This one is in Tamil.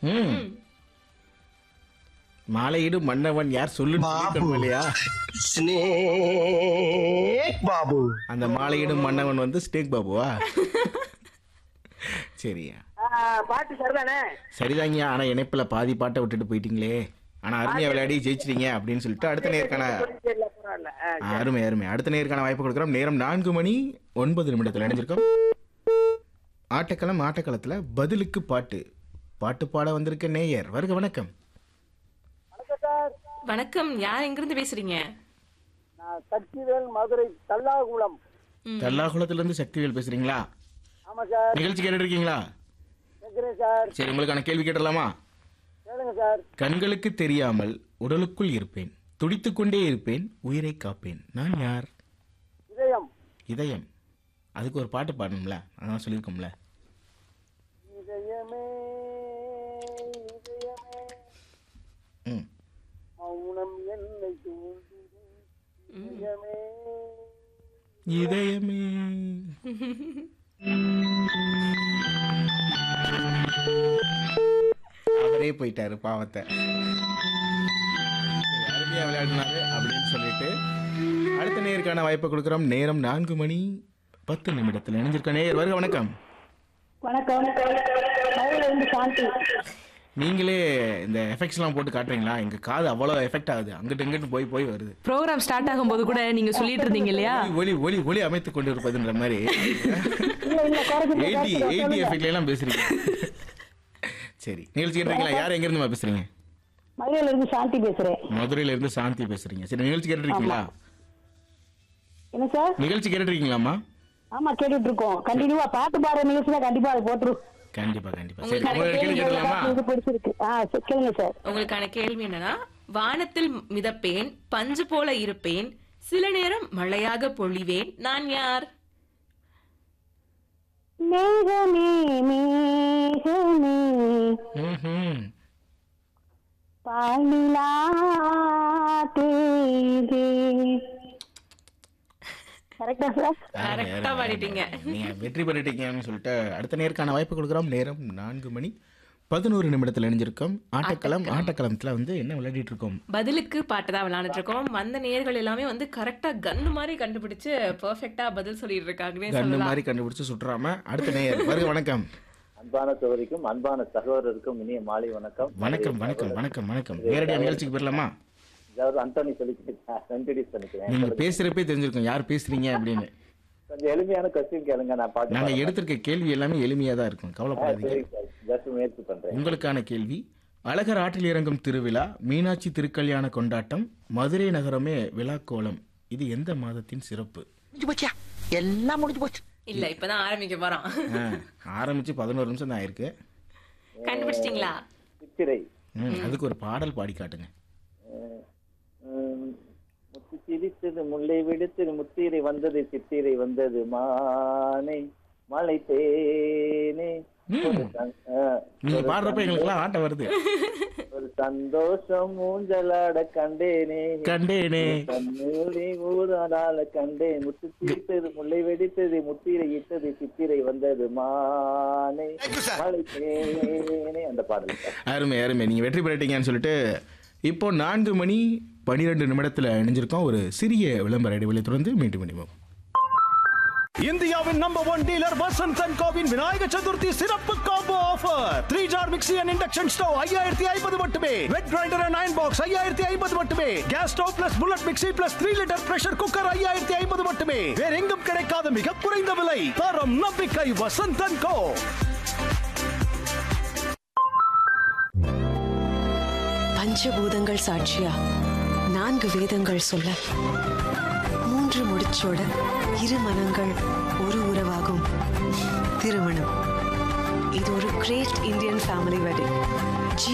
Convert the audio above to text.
ம் மாலையிடும் மன்னவன் யார் சொல்லுன்னு இல்லையா ஸ்னேக் பாபு அந்த மாலையிடும் மன்னவன் வந்து ஸ்டேக் பாபுவா சரியா பாட்டு சரிதானே சரிதாங்கய்யா ஆனா இணைப்புல பாதி பாட்டை விட்டுட்டு போயிட்டீங்களே ஆனா அருமையா விளையாடி ஜெயிச்சிட்டீங்க அப்படின்னு சொல்லிட்டு அடுத்த நேருக்கான தெரியல பரவாயில்ல ஆ, அருமை அருமை அடுத்த நேருக்கான வாய்ப்பு கொடுக்குறோம் நேரம் நான்கு மணி ஒன்பது நிமிடத்தில் இணைஞ்சிருக்கோம் ஆட்டக்களம் ஆட்டக்களத்துல பதிலுக்கு பாட்டு பாட்டு பாட வந்திருக்க நேயர் வருக வணக்கம் வணக்கம் யார் எங்கிருந்து பேசுறீங்க நான் சக்திவேல் மதுரை தல்லாகுளம் தல்லாகுளத்துல இருந்து சக்திவேல் பேசுறீங்களா ஆமா சார் நிகழ்ச்சி கேட்டுட்டு இருக்கீங்களா கேட்குறேன் சார் சரி உங்களுக்கான கேள்வி கேட்டலாமா கேளுங்க சார் கண்களுக்கு தெரியாமல் உடலுக்குள் இருப்பேன் துடித்துக் கொண்டே இருப்பேன் உயிரை காப்பேன் நான் யார் இதயம் இதயம் அதுக்கு ஒரு பாட்டு பாடணும்ல அதான் சொல்லியிருக்கோம்ல இதயமே இதயமே ம் மௌனம் என்னை தூண்டிது இதயமே இதயமே அவரே போயிட்டாரு பாவத்தை சரி, அருமையா விளையாடினாரு அப்படின்னு சொல்லிட்டு அடுத்த நேருக்கான வாய்ப்பை கொடுக்குறோம் நேரம் நான்கு மணி பத்து நிமிடத்தில் இணைஞ்சிருக்க நேயர் வருக வணக்கம் வணக்கம் மதுரையில இருந்து சாந்தி நீங்களே இந்த எஃபெக்ட்ஸ்லாம் போட்டு காட்டுறீங்களா எங்க காது அவ்வளோ எஃபெக்ட் ஆகுது அங்கிட்டு இங்கிட்டு போய் போய் வருது ப்ரோக்ராம் ஸ்டார்ட் ஆகும்போது கூட நீங்க சொல்லிட்டு இருந்தீங்க இல்லையா ஒலி ஒலி ஒலி அமைத்துக் கொண்டு இருப்பதுன்ற மாதிரி இல்ல இல்ல குறைச்சு எயிட்டி எயிட்டி எஃபெக்ட்ல எல்லாம் பேசுறீங்க சரி நிகழ்ச்சி கேட்டுறீங்களா யார் எங்க இருந்து பேசுறீங்க மதுரையில இருந்து சாந்தி பேசுறேன் மதுரையில இருந்து சாந்தி பேசுறீங்க சரி நிகழ்ச்சி கேட்டுருக்கீங்களா என்ன சார் நிகழ்ச்சி கேட்டுருக்கீங்களாமா ஆமா கேட்டுட்டு இருக்கோம் கண்டினியூவா பாட்டு பாடுற நிகழ்ச்சி தான் கண்டிப்பா அதை போட்டுரு கண்டிப்பா கண்டிப்பா சரி உங்களுக்கு கேள்வி கேட்டலாமா இது பிடிச்சிருக்கு ஆ சரி, கேளுங்க சார் உங்களுக்கான கேள்வி என்னன்னா வானத்தில் மிதப்பேன் பஞ்சு போல இருப்பேன் சில நேரம் மழையாக பொழிவேன் நான் யார் மேகமே மேகமே ம்ஹும். பாலிலா தேதே கரெக்டா சார் அருமை, Correct ஆ அருமை, பாடிட்டீங்க. அருமை. நீங்க வெற்றி பெற்றுட்டீங்கன்னு சொல்லிட்டு அடுத்த நேருக்கான வாய்ப்பு கொடுக்குறோம் நேரம் நான்கு மணி பதினோரு நிமிடத்தில் இணைஞ்சிருக்கோம் ஆட்டக்களம் ஆட்டக்களத்துல வந்து என்ன விளையாடிட்டு இருக்கோம் பதிலுக்கு பாட்டு தான் விளையாண்டுட்டு இருக்கோம் வந்த நேர்கள் எல்லாமே வந்து கரெக்டா கன்னு மாதிரி கண்டுபிடிச்சு பெர்ஃபெக்ட்டா பதில் சொல்லிட்டு இருக்காங்கன்னே கண்ணு சொல்லலாம் மாதிரி கண்டுபிடிச்சு சுற்றாம அடுத்த நேயர் வருக வணக்கம் அன்பான சகோதரிக்கும் அன்பான சகோதரருக்கும் இனிய மாலை வணக்கம் வணக்கம் வணக்கம் வணக்கம் வணக்கம் நேரடியாக நிகழ்ச்சிக்கு போயிடலாமா அதாவது அந்தோனி சொல்லிக்கிட்டு இன்ட்ரடியூஸ் பண்ணிக்கிறேன் நீங்க பேசுறப்பே தெரிஞ்சிருக்கும் யார் பேசுறீங்க அப்படின்னு கொஞ்சம் எளிமையான கொஸ்டின் கேளுங்க நான் பாட்டு நாங்க பாடுறேன். எடுத்திருக்க கேள்வி எல்லாமே எளிமையா தான் இருக்கும் ஆ, கவலைப்படாதீங்க சரிங்க சார் ஜஸ்ட் முயற்சி பண்றேன் உங்களுக்கான கேள்வி அழகர் ஆற்றில் இறங்கும் திருவிழா மீனாட்சி திருக்கல்யாண கொண்டாட்டம் மதுரை நகரமே விழாக்கோலம் இது எந்த மாதத்தின் சிறப்பு முடிஞ்சு போச்சியா எல்லாம் முடிஞ்சு போச்சு இல்ல இப்பதான் ஆரம்பிக்க போறோம் ஆ, ஆரம்பிச்சு பதினோரு நிமிஷம் தான் ஆயிருக்கு கண்டுபிடிச்சிட்டீங்களா சித்திரை ம், அதுக்கு ஒரு பாடல் பாடி காட்டுங்க உம், முத்து சிரித்தது முல்லை விடுத்தது முத்திரை வந்தது சித்திரை வந்தது மானை மலை தேனே ஒரு சந்- ஆ, நீங்க ஒரு பாடுறப்ப எங்களுக்குலாம் ஆட்டம் வருது ஒரு சந்தோஷம் ஊஞ்சலாட கண்டேனே கண்டேனே கண்ணூரி ஊரால கண்டேன் முத்து சிரித்தது முல்லை வெடித்தது முத்திரை இட்டது சித்திரை வந்தது மானை மலை தேனே அந்த பாடல் சார். அருமை அருமை நீங்க வெற்றி பெறட்டீங்கன்னு சொல்லிட்டு இப்போ நான்கு மணி பனிரெண்டு நிமிடத்துல இணைஞ்சிருக்கோம் ஒரு சிறிய விளம்பர இடைவெளி தொடர்ந்து மீண்டும் இணைவோம் இந்தியாவின் number one dealer Vasanth and கோவின் விநாயகர் சதுர்த்தி சிறப்பு combo offer three jar mixie and induction stove ஐயாயிரத்தி ஐம்பது மட்டுமே wet grinder and iron box ஐயாயிரத்தி ஐம்பது மட்டுமே gas stove plus bullet mixie plus three litre pressure cooker ஐயாயிரத்தி ஐம்பது மட்டுமே வேற எங்கும் கிடைக்காத மிக குறைந்த விலை தரம் நம்பிக்கை வசந்த் அண்ட் கோ பஞ்சபூதங்கள் சாட்சியா நான்கு வேதங்கள் சொல்ல மூன்று முடிச்சோட இரு மனங்கள் ஒரு உறவாகும் திருமணம் இது ஒரு கிரேட் இந்தியன் ஃபேமிலி வெட்டிங்